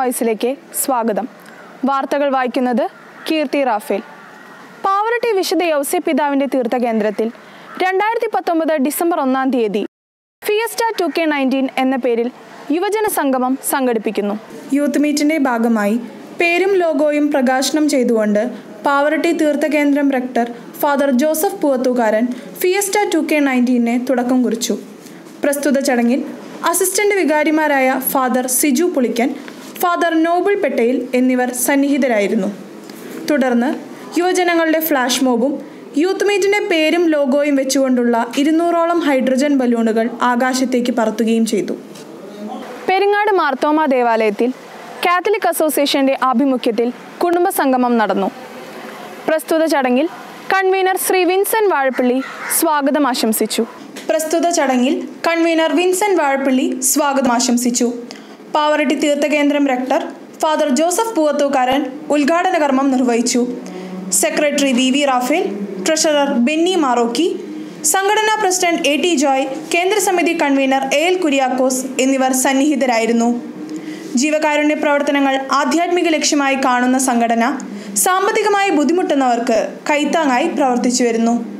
വോയിസിലേക്ക് സ്വാഗതം വാർത്തകൾ വായിക്കുന്നത് കീർത്തി റാഫേൽ പാവറട്ടി വിശുദ്ധ യൗസെ പിതാവിന്റെ തീർത്ഥകേന്ദ്രത്തിൽ രണ്ടായിരത്തി പത്തൊമ്പത് ഡിസംബർ ഒന്നാം തീയതി ഫിയസ്റ്റ ടു കെ നയൻറ്റീൻ എന്ന പേരിൽ യുവജന സംഗമം സംഘടിപ്പിക്കുന്നു യൂത്ത് മീറ്റിന്റെ ഭാഗമായി പേരും ലോഗോയും പ്രകാശനം ചെയ്തുകൊണ്ട് പാവറട്ടി തീർത്ഥകേന്ദ്രം rector father Joseph Poovathookkaran fiesta two K നയൻറ്റീനെ തുടക്കം കുറിച്ചു പ്രസ്തുത ചടങ്ങിൽ അസിസ്റ്റന്റ് വികാരിമാരായ father Siju Pulikkan father Noble പെട്ടയിൽ എന്നിവർ സന്നിഹിതരായിരുന്നു തുടർന്ന് യുവജനങ്ങളുടെ ഫ്ലാഷ് മോബും യൂത്ത് മീറ്റിന്റെ പേരും ലോഗോയും വെച്ചുകൊണ്ടുള്ള ഇരുന്നൂറോളം ഹൈഡ്രജൻ ബലൂണുകൾ ആകാശത്തേക്ക് പറത്തുകയും ചെയ്തു പെരിങ്ങാട് മാർത്തോമ ദേവാലയത്തിൽ കാത്തലിക് അസോസിയേഷന്റെ ആഭിമുഖ്യത്തിൽ കുടുംബ സംഗമം നടന്നു പ്രസ്തുത ചടങ്ങിൽ കൺവീനർ ശ്രീ വിൻസെന്റ് വാഴപ്പള്ളി സ്വാഗതം ആശംസിച്ചു പ്രസ്തുത ചടങ്ങിൽ കൺവീനർ വിൻസെന്റ് വാഴപ്പള്ളി സ്വാഗതം ആശംസിച്ചു പാവറട്ടി തീർത്ഥകേന്ദ്രം റെക്ടർ ഫാദർ ജോസഫ് പൂവത്തൂക്കാരൻ ഉദ്ഘാടന കർമ്മം നിർവഹിച്ചു secretary V V Raphael treasurer Benny Marokki സംഘടനാ പ്രസിഡന്റ് എ ടി ജോയ് കേന്ദ്ര സമിതി കൺവീനർ എ എൽ കുര്യാക്കോസ് എന്നിവർ സന്നിഹിതരായിരുന്നു ജീവകാരുണ്യ പ്രവർത്തനങ്ങൾ ആധ്യാത്മിക ലക്ഷ്യമായി കാണുന്ന സംഘടന സാമ്പത്തികമായി ബുദ്ധിമുട്ടുന്നവർക്ക് കൈത്താങ്ങായി പ്രവർത്തിച്ചു വരുന്നു